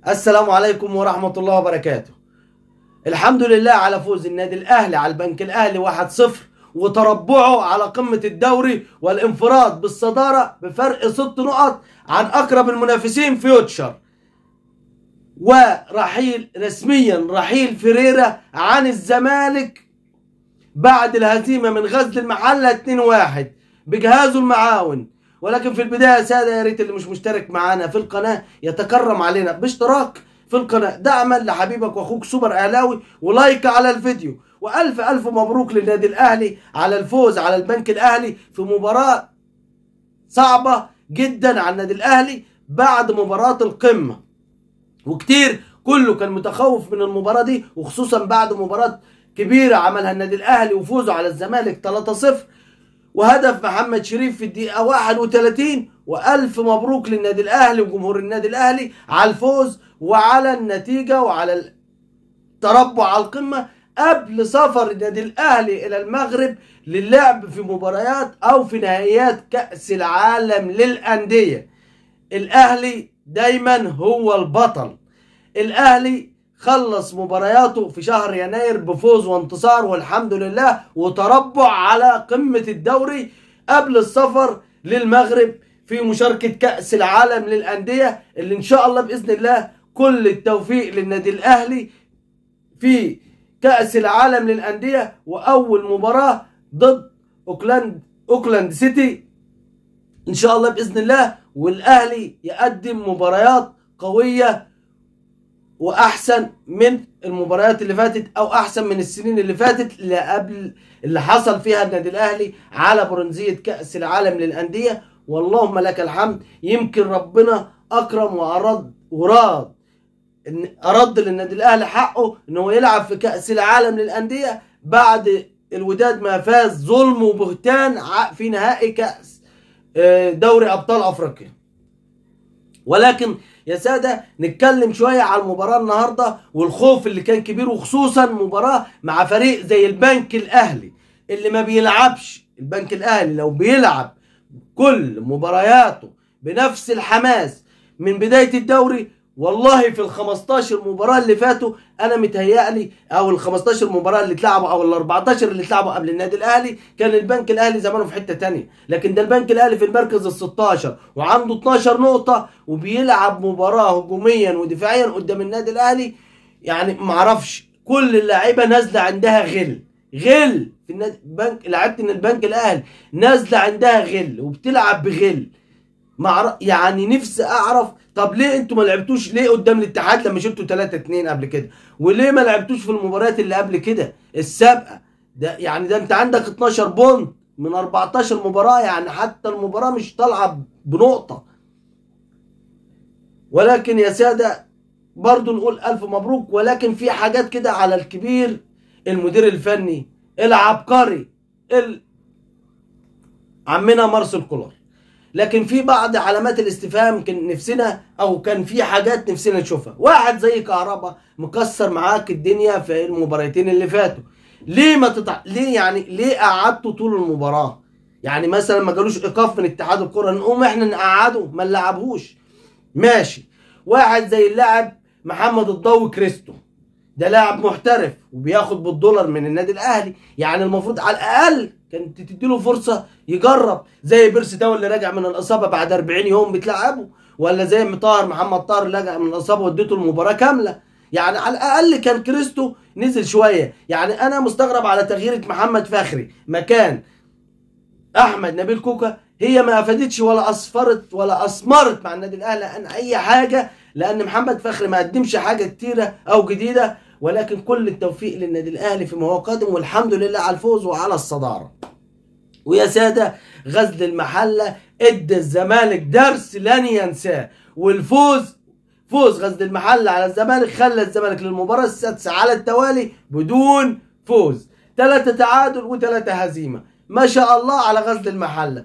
السلام عليكم ورحمة الله وبركاته الحمد لله على فوز النادي الأهلي على البنك الأهلي 1-0 وتربعه على قمة الدوري والانفراد بالصدارة بفرق ست نقط عن أقرب المنافسين فيوتشر ورحيل رسميا رحيل فيريرا عن الزمالك بعد الهزيمة من غزل المحلة 2-1 بجهازه المعاون ولكن في البداية يا سادة يا ريت اللي مش مشترك معانا في القناة يتكرم علينا باشتراك في القناة دعما لحبيبك واخوك سوبر اهلاوي ولايك على الفيديو والف الف مبروك للنادي الاهلي على الفوز على البنك الاهلي في مباراة صعبة جدا على النادي الاهلي بعد مباراة القمة وكتير كله كان متخوف من المباراة دي وخصوصا بعد مباراة كبيرة عملها النادي الاهلي وفوزه على الزمالك 3-0 وهدف محمد شريف في الدقيقة 31 وألف مبروك للنادي الأهلي وجمهور النادي الأهلي على الفوز وعلى النتيجة وعلى التربع على القمة قبل سفر النادي الأهلي إلى المغرب للعب في مباريات أو في نهائيات كأس العالم للأندية الأهلي دايما هو البطل الأهلي خلص مبارياته في شهر يناير بفوز وانتصار والحمد لله وتربع على قمة الدوري قبل السفر للمغرب في مشاركة كأس العالم للأندية اللي إن شاء الله بإذن الله كل التوفيق للنادي الأهلي في كأس العالم للأندية وأول مباراة ضد أوكلاند أوكلاند سيتي إن شاء الله بإذن الله والأهلي يقدم مباريات قوية واحسن من المباريات اللي فاتت او احسن من السنين اللي فاتت اللي قبل اللي حصل فيها النادي الاهلي على برونزيه كاس العالم للانديه واللهم لك الحمد يمكن ربنا اكرم واراد وراد ان ارد للنادي الاهلي حقه ان هو يلعب في كاس العالم للانديه بعد الوداد ما فاز ظلم وبهتان في نهائي كاس دوري ابطال افريقيا ولكن يا ساده نتكلم شويه على المباراه النهارده والخوف اللي كان كبير وخصوصا مباراه مع فريق زي البنك الاهلي اللي ما بيلعبش البنك الاهلي لو بيلعب كل مبارياته بنفس الحماس من بدايه الدوري والله في ال 15 مباراه اللي فاتوا انا متهيألي او ال 15 مباراه اللي اتلعبوا او ال 14 اللي اتلعبوا قبل النادي الاهلي كان البنك الاهلي زمانه في حته تانية لكن ده البنك الاهلي في المركز ال 16 وعنده 12 نقطه وبيلعب مباراه هجوميا ودفاعيا قدام النادي الاهلي يعني معرفش كل اللعيبه نازله عندها غل غل في النادي بنك لعيبه البنك الاهلي نازله عندها غل وبتلعب بغل معرف يعني نفسي اعرف طب ليه انتوا ما لعبتوش ليه قدام الاتحاد لما شلتوا 3 2 قبل كده وليه ما لعبتوش في المباريات اللي قبل كده السابقه ده يعني ده انت عندك 12 بونت من 14 مباراه يعني حتى المباراه مش طالعه بنقطه ولكن يا ساده برضو نقول الف مبروك ولكن في حاجات كده على الكبير المدير الفني العبقري ال... عمنا مارسيل كولر لكن في بعض علامات الاستفهام كان نفسنا او كان في حاجات نفسنا نشوفها واحد زي كهربا مكسر معاك الدنيا في المباراتين اللي فاتوا ليه ما تطع... ليه يعني ليه قعدته طول المباراه يعني مثلا ما جالوش ايقاف من اتحاد الكره نقوم احنا نقعده ما نلعبهوش ماشي واحد زي اللاعب محمد الضوي كريستو ده لاعب محترف وبياخد بالدولار من النادي الاهلي يعني المفروض على الاقل كانت تديله فرصه يجرب زي بيرسي تاو اللي راجع من الاصابه بعد 40 يوم بتلعبه ولا زي طاهر محمد طاهر اللي راجع من الاصابه واديته المباراه كامله يعني على الاقل كان كريستو نزل شويه يعني انا مستغرب على تغيير محمد فخري مكان احمد نبيل كوكا هي ما افادتش ولا اصفرت ولا اثمرت مع النادي الاهلي عن اي حاجه لان محمد فخري ما قدمش حاجه كتيره او جديده ولكن كل التوفيق للنادي الاهلي فيما هو قادم والحمد لله على الفوز وعلى الصداره ويا ساده غزل المحله ادى الزمالك درس لن ينساه والفوز فوز غزل المحله على الزمالك خلى الزمالك للمباراه السادسه على التوالي بدون فوز ثلاثة تعادل وثلاثة هزيمة ما شاء الله على غزل المحلة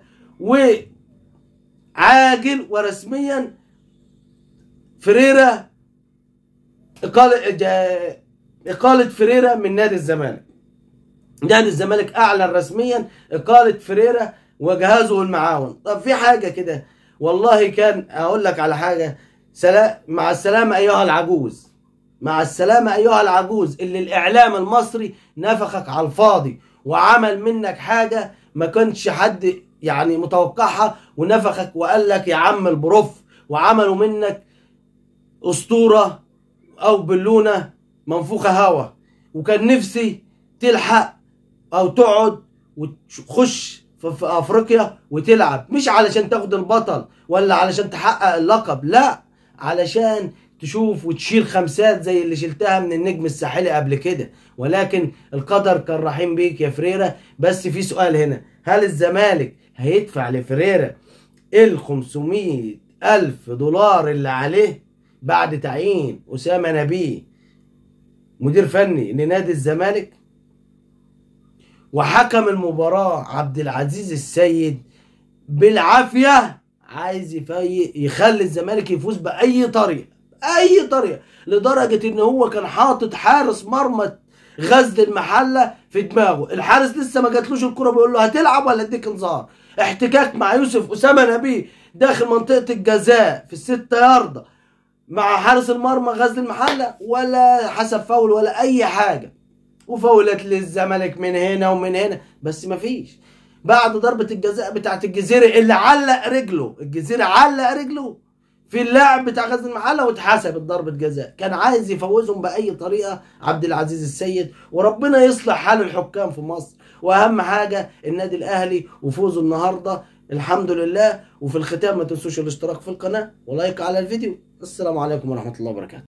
وعاجل ورسميا فريرة إقالة إقالة فريرة من نادي الزمالك نادي الزمالك أعلن رسميا إقالة فريرة وجهازه المعاون طب في حاجة كده والله كان أقول لك على حاجة سلام مع السلامة أيها العجوز مع السلامة أيها العجوز اللي الإعلام المصري نفخك على الفاضي وعمل منك حاجة ما كانش حد يعني متوقعها ونفخك وقال لك يا عم البروف وعملوا منك أسطورة أو بالونة منفوخة هوا وكان نفسي تلحق أو تقعد وتخش في في أفريقيا وتلعب مش علشان تاخد البطل ولا علشان تحقق اللقب لا علشان تشوف وتشيل خمسات زي اللي شلتها من النجم الساحلي قبل كده ولكن القدر كان رحيم بيك يا فريرة بس في سؤال هنا هل الزمالك هيدفع لفريرة ال 500 ألف دولار اللي عليه بعد تعيين أسامة نبيه مدير فني لنادي الزمالك وحكم المباراة عبد العزيز السيد بالعافية عايز يفي... يخلي الزمالك يفوز بأي طريقة أي طريقة لدرجة إن هو كان حاطط حارس مرمى غزل المحلة في دماغه الحارس لسه ما جاتلوش الكرة بيقول له هتلعب ولا اديك انذار احتكاك مع يوسف أسامة نبيه داخل منطقة الجزاء في الستة ياردة مع حارس المرمى غزل المحلة ولا حسب فاول ولا أي حاجة وفاولات للزمالك من هنا ومن هنا بس مفيش بعد ضربة الجزاء بتاعت الجزيرة اللي علق رجله الجزيرة علق رجله في اللاعب بتاع غزل المحله واتحسبت ضربه جزاء كان عايز يفوزهم باي طريقه عبد العزيز السيد وربنا يصلح حال الحكام في مصر واهم حاجه النادي الاهلي وفوزه النهارده الحمد لله وفي الختام ما تنسوش الاشتراك في القناه ولايك على الفيديو السلام عليكم ورحمه الله وبركاته